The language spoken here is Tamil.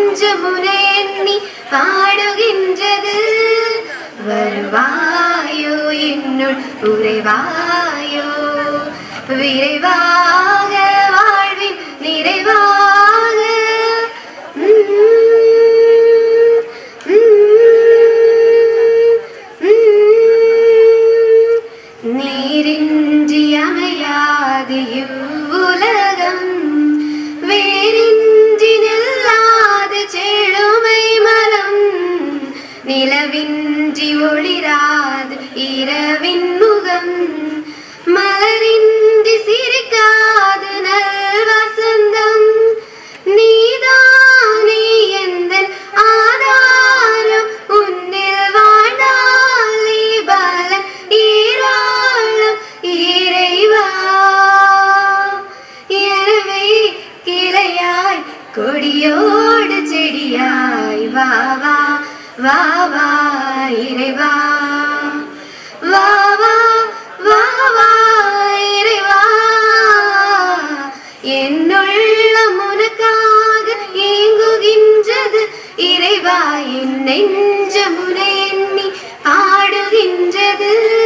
நெஞ்சமுனை எண்ணி பாடுகின்றது வருவாயோ என்னுள் உறைவாயோ விரைவாக வாழ்வின் நிறைவாக உம், உம், உம். நீரின்றி அமையாது இவ்வுலகம் வேரின்றி நில்லாது செழுமை மரம் நிலவின்றி ஒளிராது இரவின் முகம் மலரின்றி சிரிக்காது நல் வசந்தம் நீதானே எந்தன் ஆதாரம் உன்னில் வாழ்ந்தாலே பலன் ஏராளம் இறைவா எனவே கிளையாய் கொடியோடு செடியாய் வா வா வா வா இறைவா வா வா வா வா இறைவா என்னுள்ளம் உனக்காக ஏங்குகின்றது இறைவா என் நெஞ்சமுனை எண்ணி பாடுகின்றது